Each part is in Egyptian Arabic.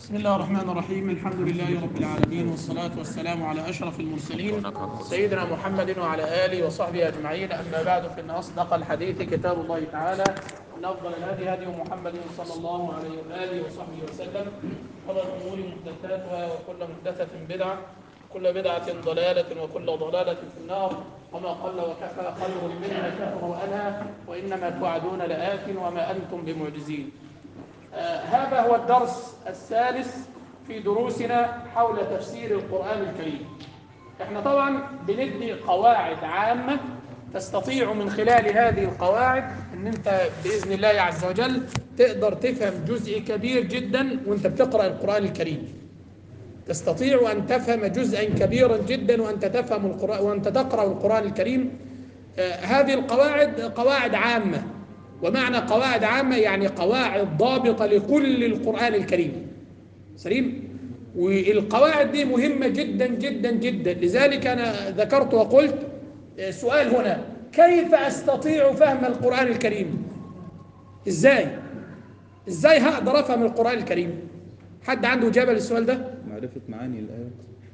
بسم الله الرحمن الرحيم الحمد لله رب العالمين والصلاة والسلام على أشرف المرسلين سيدنا محمد وعلى آله وصحبه أجمعين أما بعد فإن أصدق الحديث كتاب الله تعالى وإن أفضل الهدي هدي محمد صلى الله عليه وآله وصحبه وسلم وشر الأمور محدثاتها وكل محدثة بدعة كل بدعة ضلالة وكل ضلالة في النار وما قل وكفى خير مما كثر وأنهى وإنما توعدون لآت وما أنتم بمعجزين آه، هذا هو الدرس الثالث في دروسنا حول تفسير القرآن الكريم احنا طبعا بندي قواعد عامة تستطيع من خلال هذه القواعد ان انت بإذن الله عز وجل تقدر تفهم جزء كبير جدا وانت بتقرأ القرآن الكريم تستطيع أن تفهم جزءا كبيرا جدا وأنت تفهم القرآن وأنت تقرأ القرآن الكريم آه، هذه القواعد قواعد عامة ومعنى قواعد عامة يعني قواعد ضابطة لكل القرآن الكريم سليم والقواعد دي مهمة جدا جدا جدا لذلك أنا ذكرت وقلت آه، سؤال هنا كيف أستطيع فهم القرآن الكريم إزاي إزاي هقدر أفهم القرآن الكريم حد عنده إجابة للسؤال ده معرفة معاني الآيات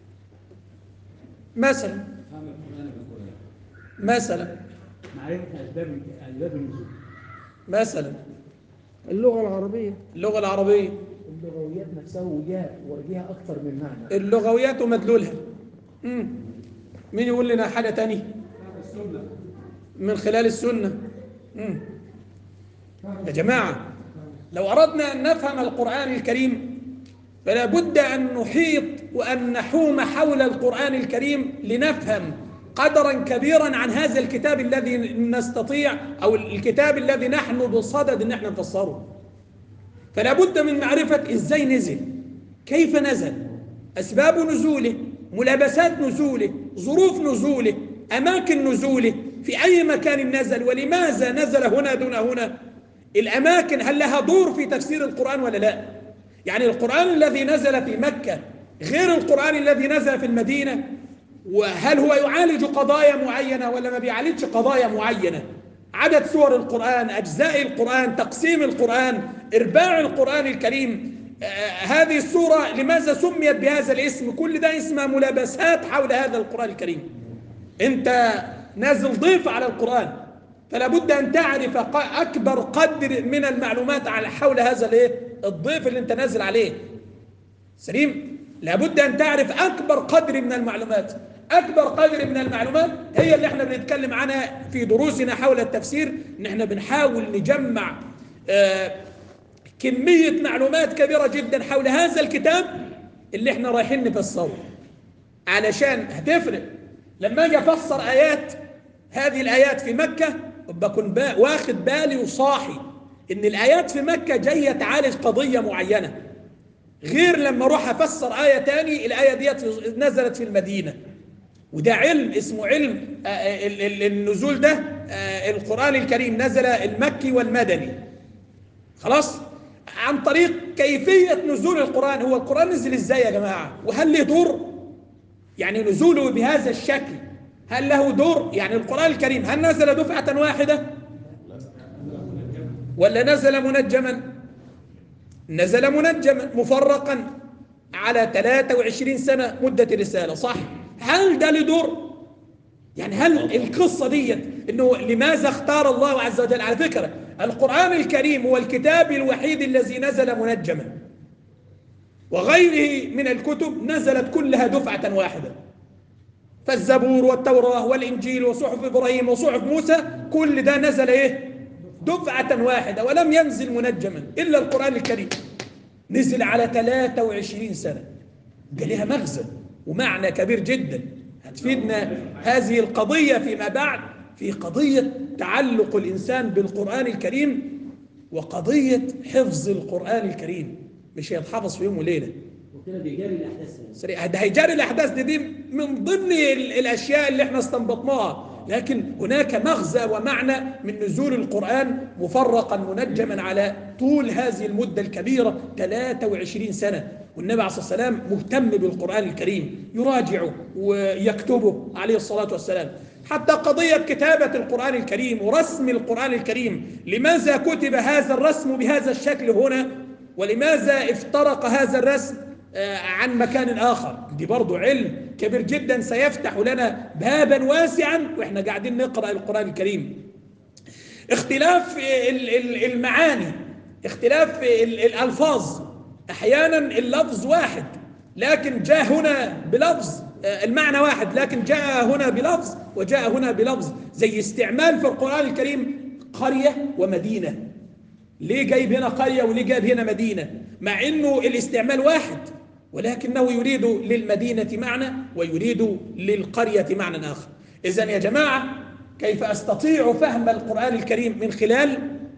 مثلا فهم القرآن بالقرآن مثلا معرفة أسباب أسباب النزول مثلا اللغة العربية اللغة العربية اللغويات نفسها وجهها وليها أكثر من معنى اللغويات ومدلولها مم. مين يقول لنا حاجة تانية من خلال السنة مم. يا جماعة لو أردنا أن نفهم القرآن الكريم فلا بد أن نحيط وأن نحوم حول القرآن الكريم لنفهم قدرا كبيرا عن هذا الكتاب الذي نستطيع أو الكتاب الذي نحن بصدد أن احنا نفسره فلا بد من معرفة إزاي نزل كيف نزل أسباب نزوله ملابسات نزوله ظروف نزوله أماكن نزوله في أي مكان نزل ولماذا نزل هنا دون هنا الأماكن هل لها دور في تفسير القرآن ولا لا يعني القرآن الذي نزل في مكة غير القرآن الذي نزل في المدينة وهل هو يعالج قضايا معينة ولا ما بيعالجش قضايا معينة عدد سور القرآن أجزاء القرآن تقسيم القرآن إرباع القرآن الكريم آه هذه السورة لماذا سميت بهذا الاسم كل ده اسمها ملابسات حول هذا القرآن الكريم أنت نازل ضيف على القرآن فلا بد أن تعرف ق- أكبر قدر من المعلومات على حول هذا الايه الضيف اللي أنت نازل عليه سليم لابد أن تعرف أكبر قدر من المعلومات أكبر قدر من المعلومات هي اللي احنا بنتكلم عنها في دروسنا حول التفسير ان احنا بنحاول نجمع آه كمية معلومات كبيرة جدا حول هذا الكتاب اللي احنا رايحين نفسره علشان هتفرق لما اجي افسر ايات هذه الايات في مكة بكون با واخد بالي وصاحي ان الايات في مكة جاية تعالج قضية معينة غير لما اروح افسر آية تاني الآية ديت نزلت في المدينة وده علم اسمه علم آه، ال- ال- النزول ده آه، القرآن الكريم نزل المكي والمدني خلاص عن طريق كيفية نزول القرآن هو القرآن نزل ازاي يا جماعة وهل له دور يعني نزوله بهذا الشكل هل له دور يعني القرآن الكريم هل نزل دفعة واحدة ولا نزل منجما نزل منجما مفرقا على 23 سنة مدة الرسالة صح هل ده له دور يعني هل القصة ديت انه لماذا اختار الله عز وجل على فكرة القرآن الكريم هو الكتاب الوحيد الذي نزل منجما وغيره من الكتب نزلت كلها دفعة واحدة فالزبور والتوراة والإنجيل وصحف إبراهيم وصحف موسى كل ده نزل إيه دفعة واحدة ولم ينزل منجما إلا القرآن الكريم نزل على 23 سنة ده لها مغزى ومعنى كبير جدا هتفيدنا هذه القضية فيما بعد في قضية تعلق الإنسان بالقرآن الكريم وقضية حفظ القرآن الكريم مش هيتحفظ في يوم وليلة وكده بيجاري الأحداث يعني. سريع ده هيجاري الأحداث دي, دي من ضمن ال- الأشياء اللي احنا استنبطناها لكن هناك مغزى ومعنى من نزول القرآن مفرقا منجما على طول هذه المدة الكبيرة 23 سنة والنبي عليه الصلاة والسلام مهتم بالقرآن الكريم يراجعه ويكتبه عليه الصلاة والسلام حتى قضية كتابة القرآن الكريم ورسم القرآن الكريم لماذا كتب هذا الرسم بهذا الشكل هنا ولماذا افترق هذا الرسم آه، عن مكان آخر دي برضو علم كبير جدا سيفتح لنا بابا واسعا وإحنا قاعدين نقرأ القرآن الكريم اختلاف ال- ال- المعاني اختلاف ال- الألفاظ أحيانا اللفظ واحد لكن جاء هنا بلفظ آه، المعنى واحد لكن جاء هنا بلفظ وجاء هنا بلفظ زي استعمال في القرآن الكريم قرية ومدينة ليه جايب هنا قرية وليه جايب هنا مدينة مع انه الاستعمال واحد ولكنه يريد للمدينة معنى ويريد للقرية معنى آخر إذا يا جماعة كيف أستطيع فهم القرآن الكريم من خلال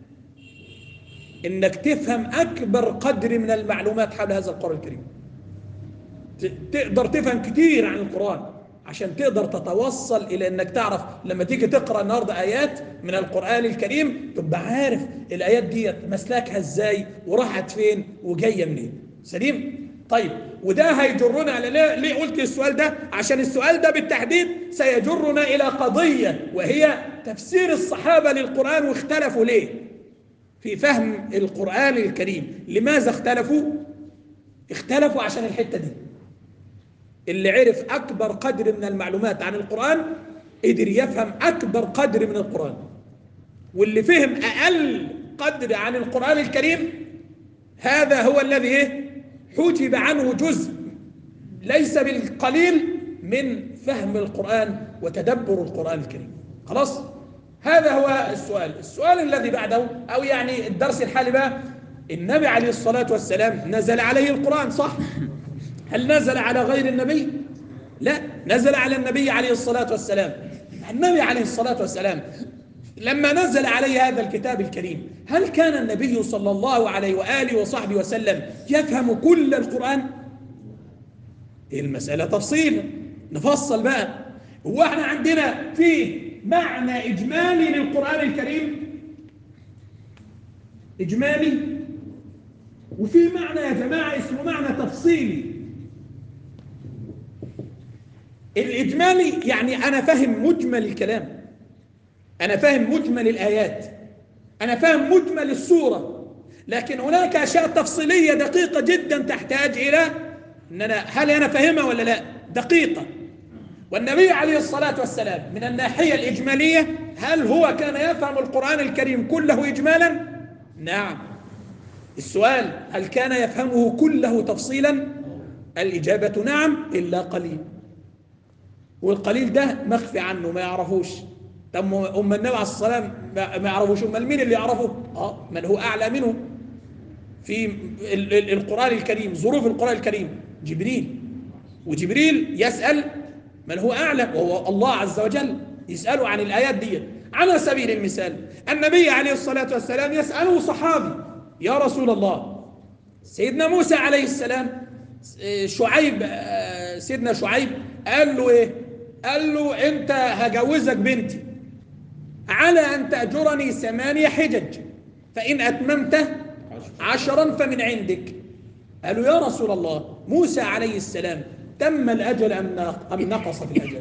إنك تفهم أكبر قدر من المعلومات حول هذا القرآن الكريم ت- تقدر تفهم كتير عن القرآن عشان تقدر تتوصل إلى أنك تعرف لما تيجي تقرأ النهاردة آيات من القرآن الكريم تبقى عارف الآيات دي مسلكها إزاي وراحت فين وجاية منين سليم؟ طيب وده هيجرنا على ليه, ليه قلت السؤال ده عشان السؤال ده بالتحديد سيجرنا إلى قضية وهي تفسير الصحابة للقرآن واختلفوا ليه في فهم القرآن الكريم لماذا اختلفوا اختلفوا عشان الحتة دي اللي عرف أكبر قدر من المعلومات عن القرآن قدر يفهم أكبر قدر من القرآن واللي فهم أقل قدر عن القرآن الكريم هذا هو الذي إيه؟ حجب عنه جزء ليس بالقليل من فهم القرآن وتدبر القرآن الكريم خلاص هذا هو السؤال السؤال الذي بعده أو يعني الدرس الحالي بقى النبي عليه الصلاة والسلام نزل عليه القرآن صح هل نزل على غير النبي لا نزل على النبي عليه الصلاة والسلام النبي عليه الصلاة والسلام لما نزل عليه هذا الكتاب الكريم هل كان النبي صلى الله عليه وآله وصحبه وسلم يفهم كل القرآن المسألة تفصيل نفصل بقى هو احنا عندنا في معنى إجمالي للقرآن الكريم إجمالي وفي معنى يا جماعة اسمه معنى تفصيلي الإجمالي يعني أنا فاهم مجمل الكلام أنا فاهم مجمل الآيات أنا فاهم مجمل السورة لكن هناك أشياء تفصيلية دقيقة جدا تحتاج إلى إن أنا هل أنا فاهمها ولا لا دقيقة والنبي عليه الصلاة والسلام من الناحية الإجمالية هل هو كان يفهم القرآن الكريم كله إجمالا نعم السؤال هل كان يفهمه كله تفصيلا الإجابة نعم إلا قليل والقليل ده مخفي عنه ما يعرفوش طب أم النبي عليه الصلاة والسلام ما ما يعرفوش أمال مين اللي يعرفه آه من هو أعلى منه في ال- ال- القرآن الكريم ظروف القرآن الكريم جبريل وجبريل يسأل من هو أعلم وهو الله عز وجل يسأله عن الآيات دي على سبيل المثال النبي عليه الصلاة والسلام يسأله صحابي يا رسول الله سيدنا موسى عليه السلام آه، شعيب آه، سيدنا شعيب قال له ايه قال له انت هجوزك بنتي على ان تأجرني ثمانية حجج فإن أتممت عشرا فمن عندك قالوا يا رسول الله موسى عليه السلام تم الأجل أم ناق- أم نقص في الأجل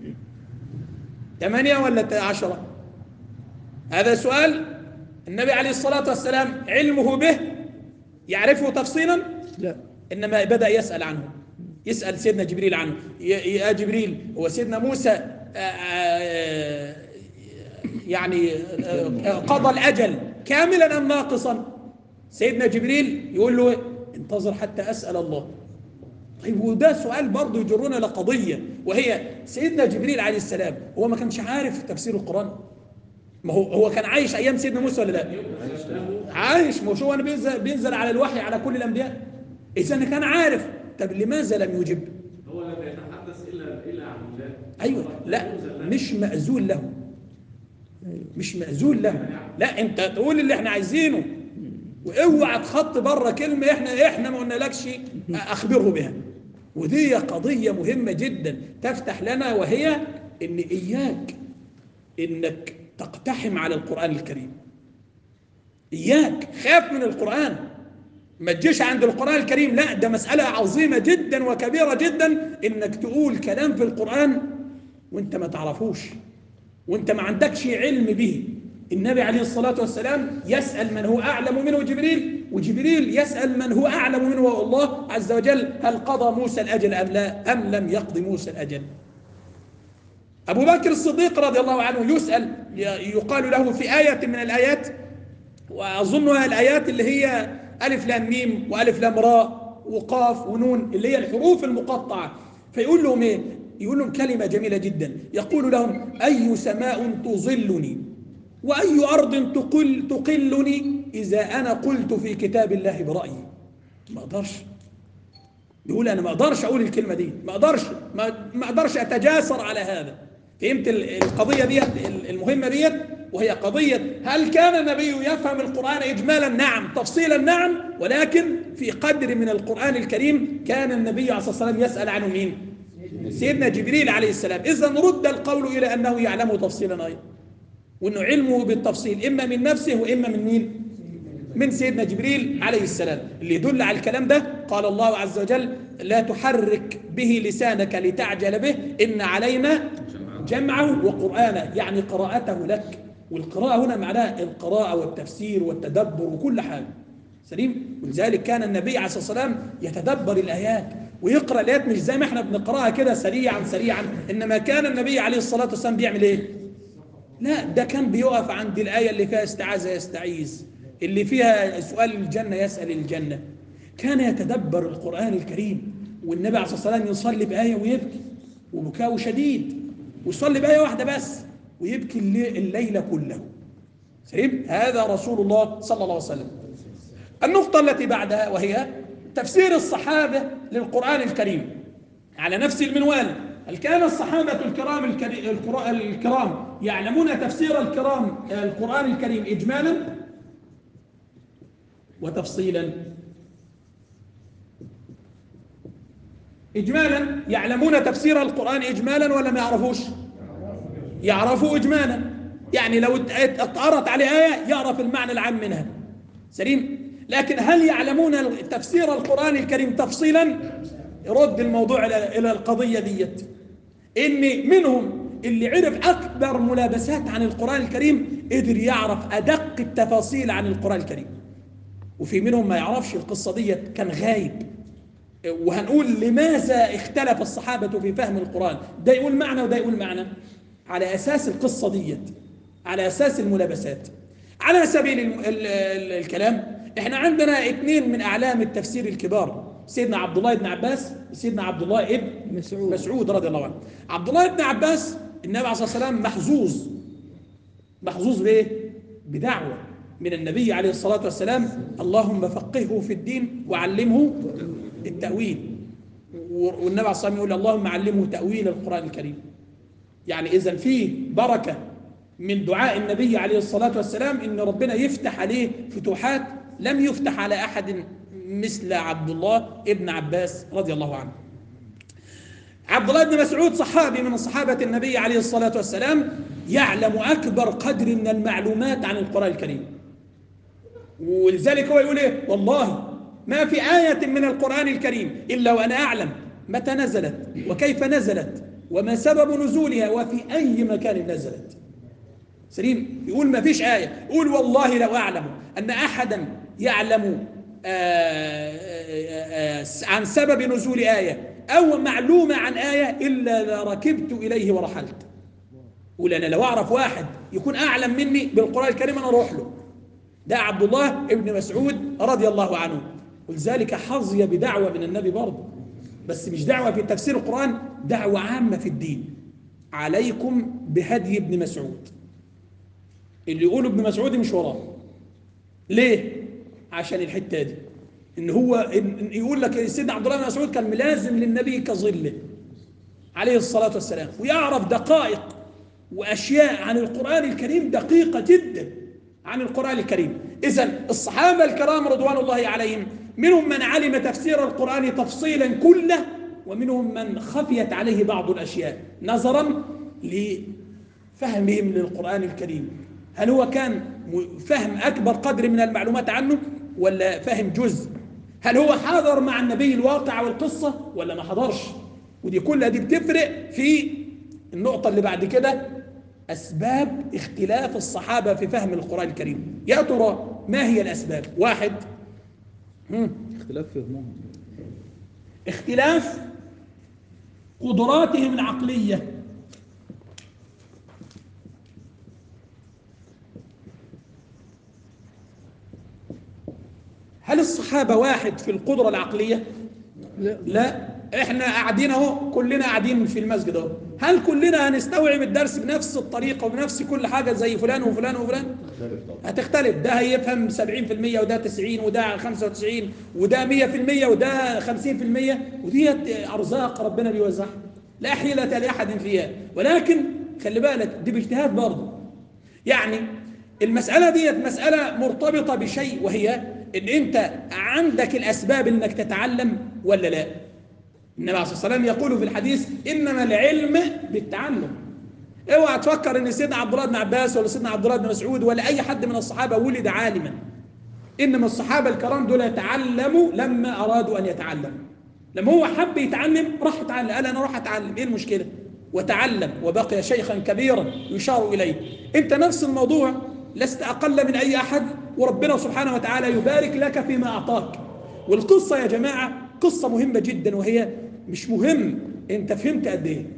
ثمانية ولا عشرة هذا سؤال النبي عليه الصلاة والسلام علمه به يعرفه تفصيلا لا إنما بدأ يسأل عنه يسأل سيدنا جبريل عنه يا يا جبريل هو سيدنا موسى آه، آه، يعني آه، قضى الأجل كاملا أم ناقصا سيدنا جبريل يقول له إيه؟ انتظر حتى أسأل الله طيب وده سؤال برضه يجرنا لقضية وهي سيدنا جبريل عليه السلام هو ما كانش عارف تفسير القرآن ما هو هو كان عايش أيام سيدنا موسى ولا لا عايش ما هو شو أنا بينزل, بينزل على الوحي على كل الأنبياء إذا كان عارف طب لماذا لم يجب هو لم يتحدث الا الا عن الله أيوة لا مش مأذون له مش مأذون له لا أنت تقول اللي احنا عايزينه واوعى تخط بره كلمة احنا احنا ما قلنالكش أخبره بها ودي قضية مهمة جدا تفتح لنا وهي إن إياك إنك تقتحم على القرآن الكريم إياك خاف من القرآن ما تجيش عند القرآن الكريم لا ده مسألة عظيمة جدا وكبيرة جدا إنك تقول كلام في القرآن وانت ما تعرفوش وانت ما عندكش علم به النبي عليه الصلاة والسلام يسأل من هو أعلم منه جبريل وجبريل يسأل من هو أعلم منه وهو الله عز وجل هل قضى موسى الأجل أم لا أم لم يقضي موسى الأجل أبو بكر الصديق رضي الله عنه يسأل يقال له في آية من الآيات وأظنها الآيات اللي هي ألف لام ميم وألف لام راء وقاف ونون اللي هي الحروف المقطعة فيقول لهم إيه؟ يقول لهم كلمة جميلة جدا يقول لهم أي سماء تظلني وأي أرض تقل تقلني إذا أنا قلت في كتاب الله برأيي ما أقدرش يقول أنا ما أقدرش أقول الكلمة دي ما أقدرش ما, ما أقدرش أتجاسر على هذا فهمت ال- القضية ديت ال- المهمة ديت وهي قضية هل كان النبي يفهم القرآن إجمالا نعم تفصيلا نعم ولكن في قدر من القرآن الكريم كان النبي عليه الصلاة والسلام يسأل عنه مين سيدنا جبريل عليه السلام إذا رد القول إلى أنه يعلمه تفصيلا أيضا وأنه علمه بالتفصيل إما من نفسه وإما من مين من سيدنا جبريل عليه السلام اللي يدل على الكلام ده قال الله عز وجل لا تحرك به لسانك لتعجل به إن علينا جمعه وقرآنه يعني قراءته لك والقراءة هنا معناها القراءة والتفسير والتدبر وكل حاجة سليم ولذلك كان النبي عليه الصلاة والسلام يتدبر الآيات ويقرأ الآيات مش زي ما احنا بنقرأها كده سريعا سريعا إنما كان النبي عليه الصلاة والسلام بيعمل إيه لا ده كان بيقف عند الآية اللي فيها استعاذة يستعيذ اللي فيها سؤال الجنة يسأل الجنة كان يتدبر القرآن الكريم والنبي عليه الصلاة والسلام يصلي بآية ويبكي وبكاء شديد ويصلي بآية واحدة بس ويبكي اللي- الليل كله سليم هذا رسول الله صلى الله عليه وسلم النقطة التي بعدها وهي تفسير الصحابة للقرآن الكريم على نفس المنوال هل كان الصحابة الكرام الكري- القرا- الكرام يعلمون تفسير الكرام القرآن الكريم إجمالا وتفصيلا إجمالا يعلمون تفسير القرآن إجمالا ولا ما يعرفوش يعرفوا إجمالا يعني لو ات- اتقرت عليه آية يعرف المعنى العام منها سليم لكن هل يعلمون تفسير القرآن الكريم تفصيلا يرد الموضوع إلى إلى القضية ديت إن منهم اللي عرف أكبر ملابسات عن القرآن الكريم قدر يعرف أدق التفاصيل عن القرآن الكريم وفي منهم ما يعرفش القصة ديت كان غايب وهنقول لماذا اختلف الصحابة في فهم القرآن ده يقول معنى وده يقول معنى على أساس القصة ديت على أساس الملابسات على سبيل الم- ال- ال- الكلام احنا عندنا اثنين من أعلام التفسير الكبار سيدنا عبد الله بن عباس سيدنا عبد الله ابن مسعود. مسعود رضي الله عنه عبد الله بن عباس النبي عليه الصلاة والسلام محظوظ محظوظ بايه بدعوه من النبي عليه الصلاه والسلام اللهم فقهه في الدين وعلمه التاويل والنبي عليه الصلاه والسلام يقول اللهم علمه تاويل القران الكريم يعني اذا في بركه من دعاء النبي عليه الصلاه والسلام ان ربنا يفتح عليه فتوحات لم يفتح على احد مثل عبد الله ابن عباس رضي الله عنه عبد الله بن مسعود صحابي من صحابة النبي عليه الصلاة والسلام يعلم أكبر قدر من المعلومات عن القرآن الكريم ولذلك هو يقول إيه والله ما في آية من القرآن الكريم إلا وأنا أعلم متى نزلت وكيف نزلت وما سبب نزولها وفي أي مكان نزلت سليم يقول ما فيش آية يقول والله لو أعلم أن أحدا يعلم آه، آه، آه، عن سبب نزول آية أو معلومة عن آية إلا لركبت إليه ورحلت يقول أنا لو أعرف واحد يكون أعلم مني بالقرآن الكريم أنا أروح له ده عبد الله ابن مسعود رضي الله عنه ولذلك حظي بدعوة من النبي برضه بس مش دعوة في تفسير القرآن دعوة عامة في الدين عليكم بهدي ابن مسعود اللي يقولوا ابن مسعود مش وراه ليه عشان الحته دي ان هو إن إن يقول لك سيدنا عبد الله بن مسعود كان ملازم للنبي كظله عليه الصلاه والسلام ويعرف دقائق واشياء عن القران الكريم دقيقه جدا عن القران الكريم اذا الصحابه الكرام رضوان الله عليهم منهم من علم تفسير القران تفصيلا كله ومنهم من خفيت عليه بعض الاشياء نظرا لفهمهم للقران الكريم هل هو كان م- فهم أكبر قدر من المعلومات عنه ولا فهم جزء هل هو حاضر مع النبي الواقع والقصة ولا ما حضرش ودي كلها دي بتفرق في النقطة اللي بعد كده أسباب اختلاف الصحابة في فهم القرآن الكريم يا ترى ما هي الأسباب واحد مم. اختلاف فهمهم اختلاف قدراتهم العقلية هل الصحابة واحد في القدرة العقلية؟ لا لا احنا قاعدين اهو كلنا قاعدين في المسجد اهو هل كلنا هنستوعب الدرس بنفس الطريقة وبنفس كل حاجة زي فلان وفلان وفلان؟ هتختلف ده هيفهم 70% وده 90 وده 95 وده 100% وده 50% وديت ارزاق ربنا بيوزعها لا حيلة لاحد فيها ولكن خلي بالك دي باجتهاد برضه يعني المسألة ديت مسألة مرتبطة بشيء وهي ان انت عندك الاسباب انك تتعلم ولا لا النبي عليه الصلاة والسلام يقول في الحديث انما العلم بالتعلم اوعى تفكر ان سيدنا عبد الله بن عباس ولا سيدنا عبد الله بن مسعود ولا اي حد من الصحابه ولد عالما انما الصحابه الكرام دول تعلموا لما ارادوا ان يتعلموا لما هو حب يتعلم راح يتعلم قال انا راح اتعلم ايه المشكله وتعلم وبقي شيخا كبيرا يشار اليه انت نفس الموضوع لست اقل من اي احد وربنا سبحانه وتعالى يبارك لك فيما اعطاك والقصه يا جماعه قصه مهمه جدا وهي مش مهم انت فهمت قد ايه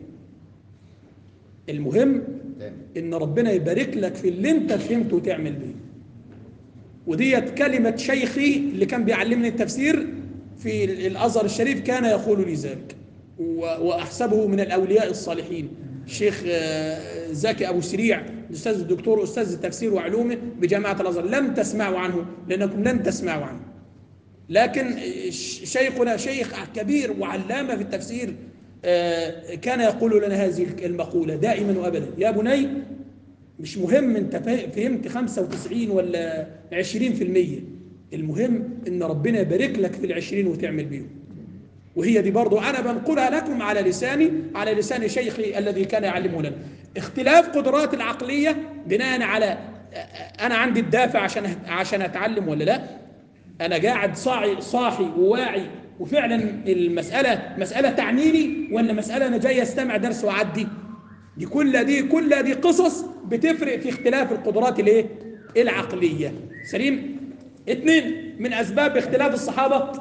المهم ان ربنا يبارك لك في اللي انت فهمته وتعمل بيه وديت كلمة شيخي اللي كان بيعلمني التفسير في الأزهر الشريف كان يقول لي ذلك و- وأحسبه من الأولياء الصالحين الشيخ آه، زكي أبو سريع الأستاذ الدكتور أستاذ التفسير وعلومه بجامعة الأزهر لم تسمعوا عنه لأنكم لن تسمعوا عنه لكن ش- شيخنا شيخ كبير وعلامة في التفسير آه، كان يقول لنا هذه المقولة دائما وأبدا يا بني مش مهم انت فا- فهمت 95 ولا 20% المهم ان ربنا يبارك لك في العشرين وتعمل بيهم وهي دي برضو انا بنقلها لكم على لساني على لسان شيخي الذي كان يعلمه لنا اختلاف قدرات العقلية بناء على انا عندي الدافع عشان عشان اتعلم ولا لا انا قاعد صاعي صاحي وواعي وفعلا المسألة مسألة تعنيني ولا مسألة انا جاي استمع درس واعدي دي كل دي كل دي قصص بتفرق في اختلاف القدرات الايه العقليه سليم اثنين من اسباب اختلاف الصحابه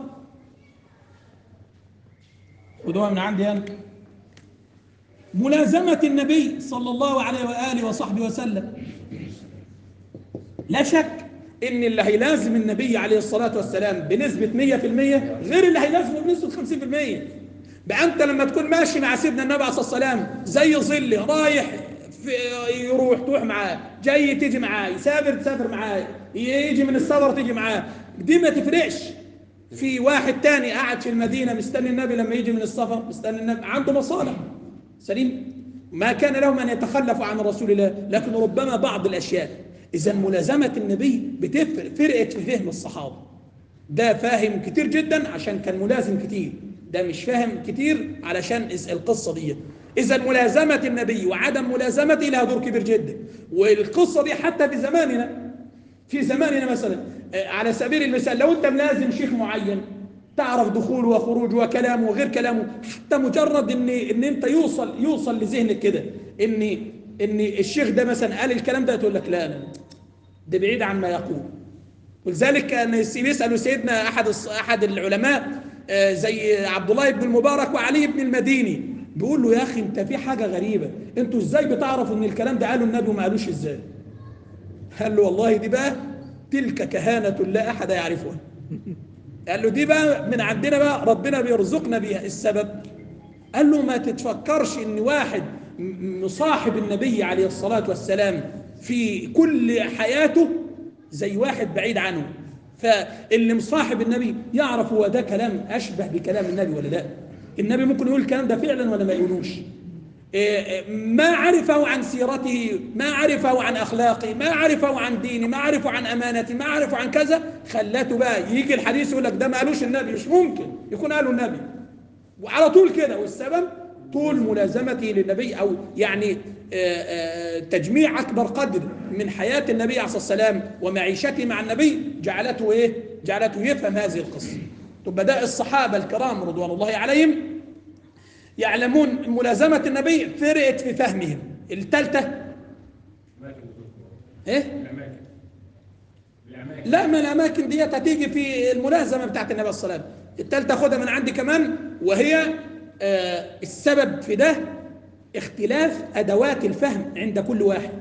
خدوها من عندي انا ملازمه النبي صلى الله عليه واله وصحبه وسلم لا شك ان اللي هيلازم النبي عليه الصلاه والسلام بنسبه 100% غير اللي هيلازمه بنسبه 50% بقى انت لما تكون ماشي مع سيدنا النبي عليه الصلاه والسلام زي ظل رايح في يروح تروح معاه جاي تيجي معاه يسافر تسافر معاه يجي من السفر تيجي معاه دي ما تفرقش في واحد تاني قاعد في المدينه مستني النبي لما يجي من السفر مستني النبي عنده مصالح سليم ما كان لهم ان يتخلفوا عن رسول الله لكن ربما بعض الاشياء اذا ملازمه النبي بتفرق فرقت في فهم الصحابه ده فاهم كتير جدا عشان كان ملازم كتير ده مش فاهم كتير علشان إز- القصة دي إذا ملازمة النبي وعدم ملازمته لها دور كبير جدا والقصة دي حتى في زماننا في زماننا مثلا آه، على سبيل المثال لو أنت ملازم شيخ معين تعرف دخوله وخروجه وكلامه وغير كلامه حتى مجرد ان ان انت يوصل يوصل لذهنك كده ان ان الشيخ ده مثلا قال الكلام ده تقول لك لا لا ده بعيد عن ما يقول ولذلك كان بيسألوا سيدنا أحد الص- أحد العلماء آه، زي عبد الله بن المبارك وعلي بن المديني بيقول له يا أخي أنت في حاجة غريبة أنتوا إزاي بتعرفوا إن الكلام ده قاله النبي وما قالوش إزاي قال له والله دي بقى تلك كهانة لا أحد يعرفها قال له دي بقى من عندنا بقى ربنا بيرزقنا بيها السبب قال له ما تتفكرش ان واحد م- مصاحب النبي عليه الصلاة والسلام في كل حياته زي واحد بعيد عنه فاللي مصاحب النبي يعرف هو ده كلام أشبه بكلام النبي ولا لا النبي ممكن يقول الكلام ده فعلا ولا ما يقولوش إيه، إيه، ما عرفه عن سيرته ما عرفه عن أخلاقه ما عرفه عن دينه ما عرفه عن أمانته ما عرفه عن كذا خلاته بقى يجي الحديث يقول لك ده ما قالوش النبي مش ممكن يكون قاله النبي وعلى طول كده والسبب طول ملازمته للنبي او يعني آه، آه، تجميع اكبر قدر من حياه النبي عليه الصلاه والسلام ومعيشته مع النبي جعلته ايه؟ جعلته يفهم هذه القصه. تبقى ده الصحابه الكرام رضوان الله عليهم يعلمون ملازمه النبي فرقت في فهمهم. الثالثه الأماكن ايه؟ الأماكن لا ما الاماكن ديت هتيجي في الملازمه بتاعت النبي صلى الله عليه وسلم الثالثه خدها من عندي كمان وهي آه، السبب في ده اختلاف ادوات الفهم عند كل واحد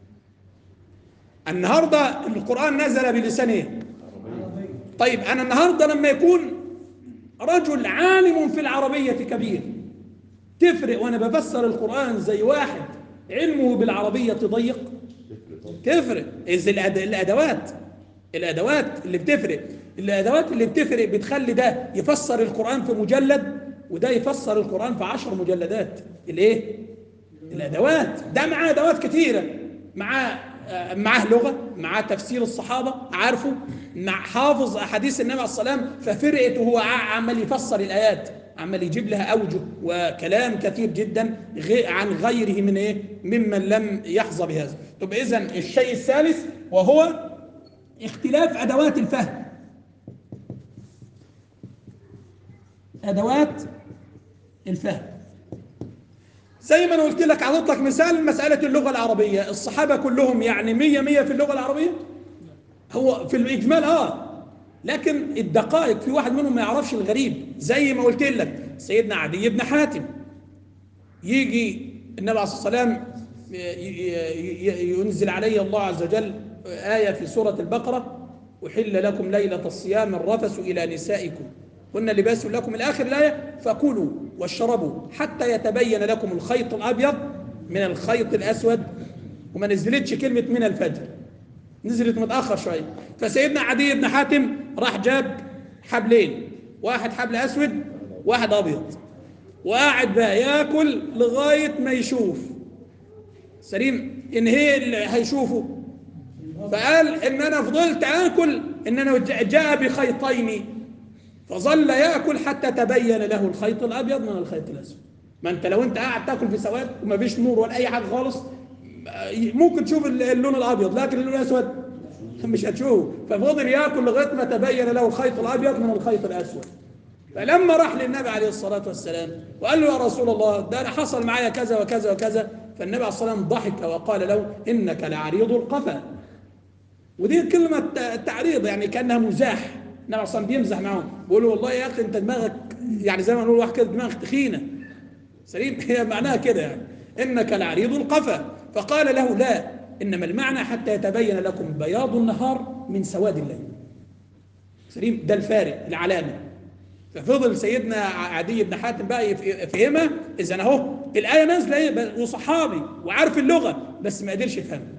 النهارده القران نزل بلسان ايه طيب انا النهارده لما يكون رجل عالم في العربيه كبير تفرق وانا بفسر القران زي واحد علمه بالعربيه ضيق تفرق إذ الأد- الادوات الادوات اللي بتفرق الادوات اللي بتفرق بتخلي ده يفسر القران في مجلد وده يفسر القران في عشر مجلدات الايه الادوات ده معاه ادوات كتيره معاه آه، معاه لغه معاه تفسير الصحابه عارفه مع حافظ احاديث النبي عليه الصلاه والسلام ففرقت وهو ع- عمال يفسر الايات عمال يجيب لها اوجه وكلام كثير جدا غي- عن غيره من ايه ممن لم يحظى بهذا طب اذا الشيء الثالث وهو اختلاف ادوات الفهم ادوات الفهم زي ما انا قلت لك عطيت لك مثال مساله اللغه العربيه الصحابه كلهم يعني مية مية في اللغه العربيه هو في الاجمال اه لكن الدقائق في واحد منهم ما يعرفش الغريب زي ما قلت لك سيدنا عدي بن حاتم يجي النبي عليه الصلاه والسلام ي- ي- ي- ينزل علي الله عز وجل آية في سورة البقرة أحل لكم ليلة الصيام الرفث إلى نسائكم هن لباس لكم الآخر الآية فكلوا واشربوا حتى يتبين لكم الخيط الأبيض من الخيط الأسود وما نزلتش كلمة من الفجر نزلت متأخر شوية فسيدنا عدي بن حاتم راح جاب حبلين واحد حبل أسود واحد أبيض وقاعد بقى ياكل لغاية ما يشوف سليم ان هي اللي هيشوفه فقال ان انا فضلت اكل ان انا جاء بخيطين فظل ياكل حتى تبين له الخيط الابيض من الخيط الاسود ما انت لو انت قاعد تاكل في سواد وما فيش نور ولا اي حاجه خالص ممكن تشوف اللون الابيض لكن اللون الاسود مش هتشوفه ففضل ياكل لغايه ما تبين له الخيط الابيض من الخيط الاسود فلما راح للنبي عليه الصلاة والسلام وقال له يا رسول الله ده أنا حصل معايا كذا وكذا وكذا فالنبي عليه الصلاة والسلام ضحك وقال له إنك لعريض القفا ودي كلمة تعريض يعني كأنها مزاح النبي عليه الصلاة والسلام بيمزح معاهم بيقول له والله يا أخي أنت دماغك يعني زي ما نقول واحد كده دماغك تخينة سليم هي معناها كده يعني إنك لعريض القفا فقال له لا إنما المعنى حتى يتبين لكم بياض النهار من سواد الليل سليم ده الفارق العلامة ففضل سيدنا عدي بن حاتم بقى يف- يفهمها اذا اهو الايه نازله ايه ب- وصحابي وعارف اللغه بس ما قدرش يفهمها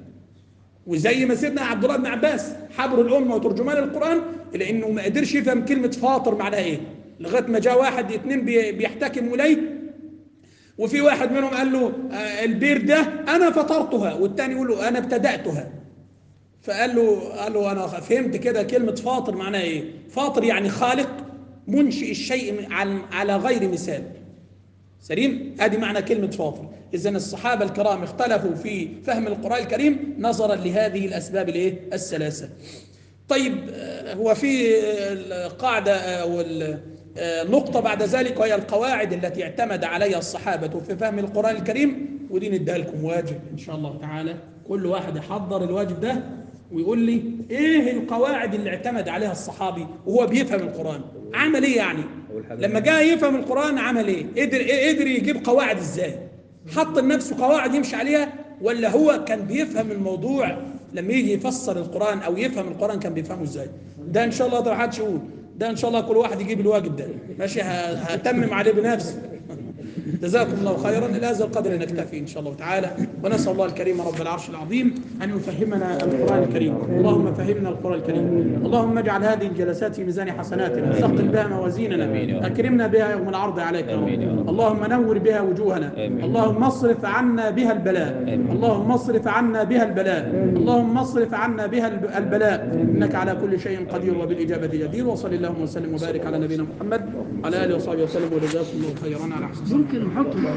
وزي ما سيدنا عبد الله بن عباس حبر الامه وترجمان القران الا انه ما قدرش يفهم كلمه فاطر معناها ايه لغايه ما جاء واحد اتنين بي- بيحتكموا اليه وفي واحد منهم قال له آه، البير ده انا فطرتها والتاني يقول له انا ابتداتها فقال له قال له انا فهمت كده كلمه فاطر معناها ايه فاطر يعني خالق منشئ الشيء من- عن على غير مثال سليم ادي معنى كلمه فاطر اذا الصحابه الكرام اختلفوا في فهم القران الكريم نظرا لهذه الاسباب الايه الثلاثه طيب آه، هو في آه، القاعده او ال- آه، نقطه بعد ذلك وهي القواعد التي اعتمد عليها الصحابه في فهم القران الكريم ودي نديها لكم واجب ان شاء الله تعالى كل واحد يحضر الواجب ده ويقول لي ايه القواعد اللي اعتمد عليها الصحابي وهو بيفهم القران عمل ايه يعني لما جاء يفهم القران عمل ايه قدر إيه قدر يجيب قواعد ازاي حط لنفسه قواعد يمشي عليها ولا هو كان بيفهم الموضوع لما يجي يفسر القران او يفهم القران كان بيفهمه ازاي ده ان شاء الله ده محدش يقول ده ان شاء الله كل واحد يجيب الواجب ده ماشي ه- هتمم عليه بنفسي جزاكم الله خيرا الى هذا القدر نكتفي ان شاء الله تعالى ونسال الله الكريم رب العرش العظيم ان يفهمنا القران الكريم اللهم فهمنا القران الكريم اللهم اجعل هذه الجلسات في ميزان حسناتنا ثقل بها موازيننا اكرمنا بها يوم العرض عليك يا رب. اللهم نور بها وجوهنا اللهم اصرف عنا بها البلاء اللهم اصرف عنا بها البلاء اللهم اصرف عنا بها الب- البلاء انك على كل شيء قدير وبالاجابه جدير وصل اللهم وسلم وبارك على نبينا محمد على اله وصحبه وسلم وجزاكم الله خيرا على حسن ممكن نحط